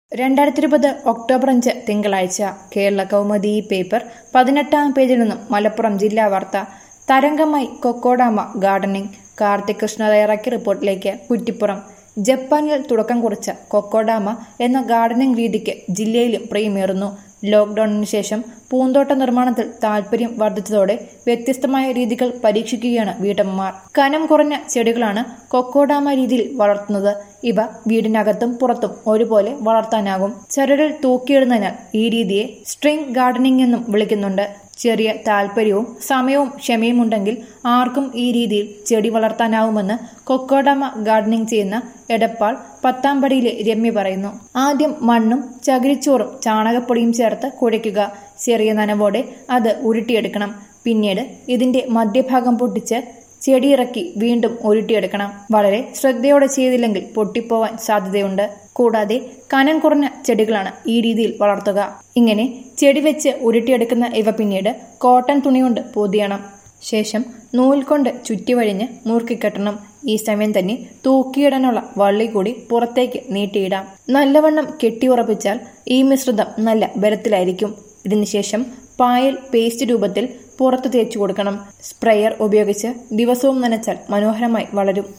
രണ്ടായിരത്തി ഇരുപത് ഒക്ടോബർ അഞ്ച് തിങ്കളാഴ്ച കേരള കൗമുദി പേപ്പർ പതിനെട്ടാം പേജിൽ നിന്നും മലപ്പുറം ജില്ലാ വാർത്ത തരംഗമായി കൊക്കോഡാമ ഗാർഡനിംഗ് കാർത്തിക് കൃഷ്ണ തയ്യാറാക്കിയ റിപ്പോർട്ടിലേക്ക് കുറ്റിപ്പുറം ജപ്പാനിൽ തുടക്കം കുറിച്ച കൊക്കോഡാമ എന്ന ഗാർഡനിംഗ് രീതിക്ക് ജില്ലയിലും പ്രിയമേറുന്നു ലോക്ഡൌണിന് ശേഷം പൂന്തോട്ട നിർമ്മാണത്തിൽ താൽപര്യം വർദ്ധിച്ചതോടെ വ്യത്യസ്തമായ രീതികൾ പരീക്ഷിക്കുകയാണ് വീട്ടമ്മമാർ കനം കുറഞ്ഞ ചെടികളാണ് കൊക്കോഡാമ രീതിയിൽ വളർത്തുന്നത് ഇവ വീടിനകത്തും പുറത്തും ഒരുപോലെ വളർത്താനാകും ചരടിൽ തൂക്കിയിടുന്നതിനാൽ ഈ രീതിയെ സ്ട്രിംഗ് ഗാർഡനിംഗ് എന്നും വിളിക്കുന്നുണ്ട് ചെറിയ താല്പര്യവും സമയവും ക്ഷമയും ഉണ്ടെങ്കിൽ ആർക്കും ഈ രീതിയിൽ ചെടി വളർത്താനാവുമെന്ന് കൊക്കോഡാമ ഗാർഡനിംഗ് ചെയ്യുന്ന എടപ്പാൾ പത്താമ്പടിയിലെ രമ്യ പറയുന്നു ആദ്യം മണ്ണും ചകിരിച്ചോറും ചാണകപ്പൊടിയും ചേർത്ത് കുഴയ്ക്കുക ചെറിയ നനവോടെ അത് ഉരുട്ടിയെടുക്കണം പിന്നീട് ഇതിന്റെ മധ്യഭാഗം പൊട്ടിച്ച് ചെടിയിറക്കി വീണ്ടും ഉരുട്ടിയെടുക്കണം വളരെ ശ്രദ്ധയോടെ ചെയ്തില്ലെങ്കിൽ പൊട്ടിപ്പോവാൻ സാധ്യതയുണ്ട് കൂടാതെ കനം കുറഞ്ഞ ചെടികളാണ് ഈ രീതിയിൽ വളർത്തുക ഇങ്ങനെ ചെടി വെച്ച് ഉരുട്ടിയെടുക്കുന്ന ഇവ പിന്നീട് കോട്ടൺ തുണി കൊണ്ട് പൊതിയണം ശേഷം നൂൽ കൊണ്ട് ചുറ്റിവഴിഞ്ഞ് മുറുക്കിക്കെട്ടണം ഈ സമയം തന്നെ തൂക്കിയിടാനുള്ള വള്ളി കൂടി പുറത്തേക്ക് നീട്ടിയിടാം നല്ലവണ്ണം കെട്ടിയുറപ്പിച്ചാൽ ഈ മിശ്രിതം നല്ല ബലത്തിലായിരിക്കും ഇതിനുശേഷം പായൽ പേസ്റ്റ് രൂപത്തിൽ പുറത്ത് തേച്ചു കൊടുക്കണം സ്പ്രെയർ ഉപയോഗിച്ച് ദിവസവും നനച്ചാൽ മനോഹരമായി വളരും